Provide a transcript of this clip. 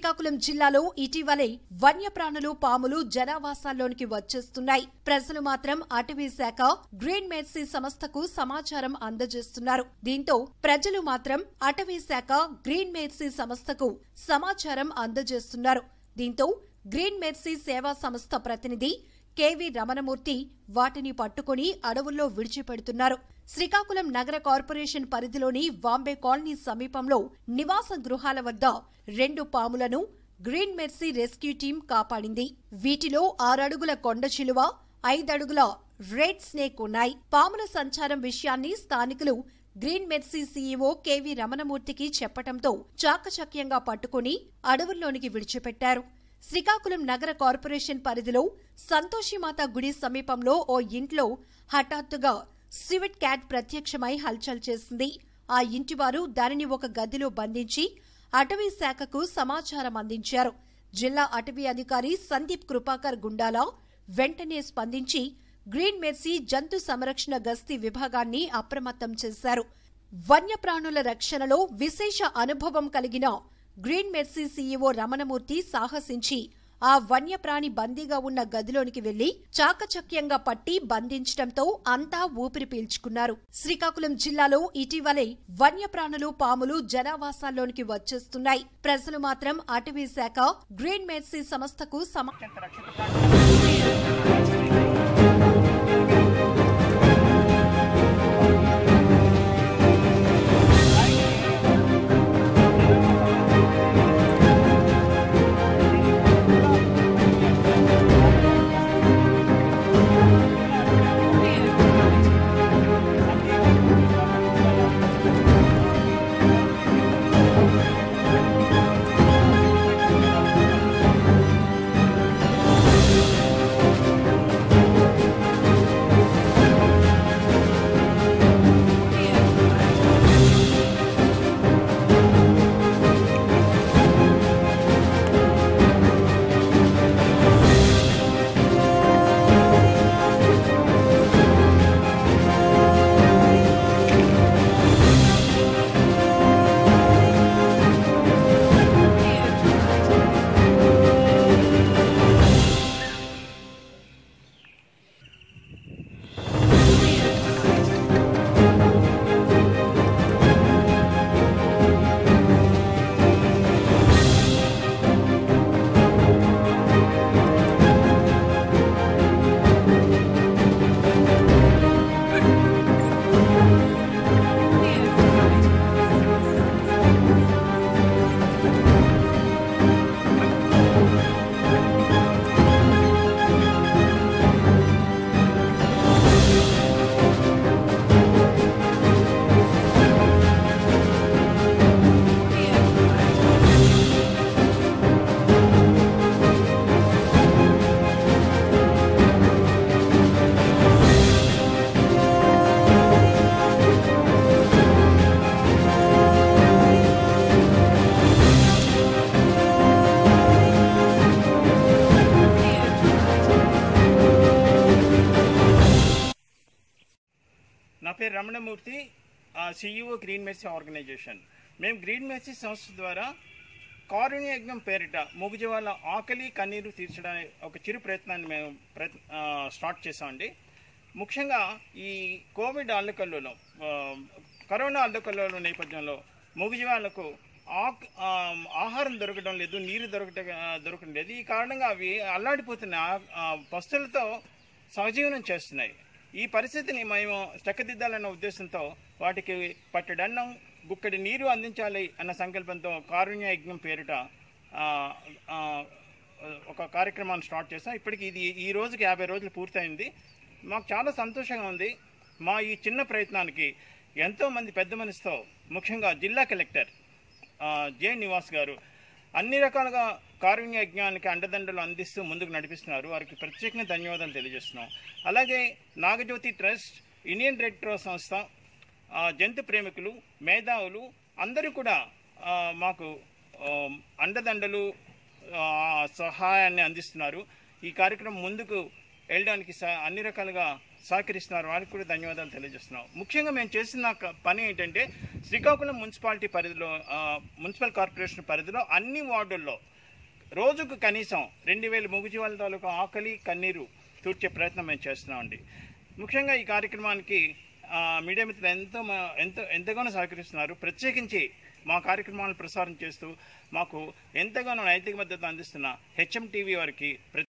శ్రీకాకుళం జిల్లాలో ఇటీవలే వన్యప్రాణులు పాములు జనావాసాల్లోనికి వచ్చేస్తున్నాయి ప్రజలు మాత్రం అటవీ శాఖ గ్రీన్ మెర్సీ సంస్థకు సమాచారం అందజేస్తున్నారు దీంతో ప్రజలు మాత్రం అటవీ శాఖ గ్రీన్ మెర్సీ సంస్థకు సమాచారం అందజేస్తున్నారు దీంతో గ్రీన్ మెర్సీ సేవా సంస్థ ప్రతినిధి కెవి రమణమూర్తి వాటిని పట్టుకుని అడవుల్లో విడిచిపెడుతున్నారు శ్రీకాకుళం నగర కార్పొరేషన్ పరిధిలోని వాంబే కాలనీ సమీపంలో నివాస గృహాల వద్ద రెండు పాములను గ్రీన్ మెర్సీ రెస్క్యూ టీం కాపాడింది వీటిలో ఆరడుగుల కొండ చిలువ ఐదడుగుల రెడ్ స్నేక్ ఉన్నాయి పాముల సంచారం విషయాన్ని స్థానికులు గ్రీన్ మెర్సీ సీఈఓ కెవి రమణమూర్తికి చెప్పటంతో చాకచక్యంగా పట్టుకుని అడవుల్లోనికి విడిచిపెట్టారు శ్రీకాకుళం నగర కార్పొరేషన్ పరిధిలో సంతోషిమాత గుడి సమీపంలో ఓ ఇంట్లో హఠాత్తుగా సివిట్ క్యాట్ ప్రత్యక్షమై హల్చల్ చేసింది ఆ ఇంటివారు దానిని ఒక గదిలో బంధించి అటవీ శాఖకు సమాచారం అందించారు జిల్లా అటవీ అధికారి సందీప్ కృపాకర్ గుండాల వెంటనే స్పందించి గ్రీన్ మెర్సీ జంతు సంరక్షణ గస్తీ విభాగాన్ని అప్రమత్తం చేశారు వన్యప్రాణుల రక్షణలో విశేష అనుభవం కలిగిన గ్రీన్ మెర్సీ సీఈఓ రమణమూర్తి సాహసించి ఆ వన్యప్రాణి బందీగా ఉన్న గదిలోనికి వెళ్లి చాకచక్యంగా పట్టి బంధించడంతో అంతా ఊపిరి పీల్చుకున్నారు శ్రీకాకుళం జిల్లాలో ఇటీవలే వన్యప్రాణులు పాములు జనావాసాల్లోనికి వచ్చేస్తున్నాయి ప్రజలు మాత్రం అటవీ శాఖ గ్రీన్ మెర్సీ సంస్థకు సమా నా పేరు Ramanamurthy CEO Green Mercy organisation మేము గ్రీన్ మెర్సీ సంస్థ ద్వారా కారుణ్య యజ్ఞం పేరిట మూగుజి వాళ్ళ ఆకలి కన్నీరు తీర్చడానికి ఒక చిరు ప్రయత్నాన్ని మేము ప్రయత్ ఆ, స్టార్ట్ చేసామండి ముఖ్యంగా ఈ కోవిడ్ అల్లకల్లోలో ఆ, కరోనా అల్లకల్లోలో నేపథ్యంలో మూగుజి వాళ్ళకు ఆక్ ఆ, ఆహారం దొరకడం లేదు నీరు దొరకట దొరకడం లేదు ఈ కారణంగా అవి అల్లాడిపోతున్నాయి ఆ- ఆ పస్తులతో సహజీవనం చేస్తున్నాయి ఈ పరిస్థితిని మేము చక్కదిద్దాలన్న ఉద్దేశంతో వాటికి పట్టడన్నం గుక్కడి నీరు అందించాలి అన్న సంకల్పంతో కారుణ్య యజ్ఞం పేరిట ఆ, ఆ, ఒక కార్యక్రమాన్ని స్టార్ట్ చేస్తాం ఇప్పటికి ఇది ఈ రోజుకి యాభై రోజులు పూర్తయింది మాకు చాలా సంతోషంగా ఉంది మా ఈ చిన్న ప్రయత్నానికి ఎంతోమంది పెద్ద మనసుతో ముఖ్యంగా జిల్లా కలెక్టర్ ఆ, జె నివాస్ గారు అన్ని రకాలుగా కారుణ్య యజ్ఞానికి అండదండలు అందిస్తూ ముందుకు నడిపిస్తున్నారు వారికి ప్రత్యేకంగా ధన్యవాదాలు తెలియజేస్తున్నాం అలాగే Nagajyothi trust Indian Red Cross సంస్థ ఆ, జంతు ప్రేమికులు మేధావులు అందరూ కూడా ఆ, మాకు ఆ, అండదండలు ఆ, సహాయాన్ని అందిస్తున్నారు ఈ కార్యక్రమం ముందుకు వెళ్ళడానికి స- అన్ని రకాలుగా సహకరిస్తున్నారు వారికి కూడా ధన్యవాదాలు తెలియజేస్తున్నాం ముఖ్యంగా మేము చేసిన క- పని ఏంటంటే శ్రీకాకుళం మున్సిపాలిటీ పరిధిలో ఆ, మున్సిపల్ కార్పొరేషన్ పరిధిలో అన్ని వార్డుల్లో రోజుకు కనీసం రెండు వేల మూగజీవాల తాలూకా ఆకలి కన్నీరు తూర్చే ప్రయత్నం మేము చేస్తున్నామండి ముఖ్యంగా ఈ కార్యక్రమానికి ఆ, మీడియా మిత్రులు ఎంతో మా- ఎంతో ఎంతగానో సహకరిస్తున్నారు ప్రత్యేకించి మా కార్యక్రమాలను ప్రసారం చేస్తూ మాకు ఎంతగానో నైతిక మద్దతు అందిస్తున్న హెచ్ఎం టీవీ వారికి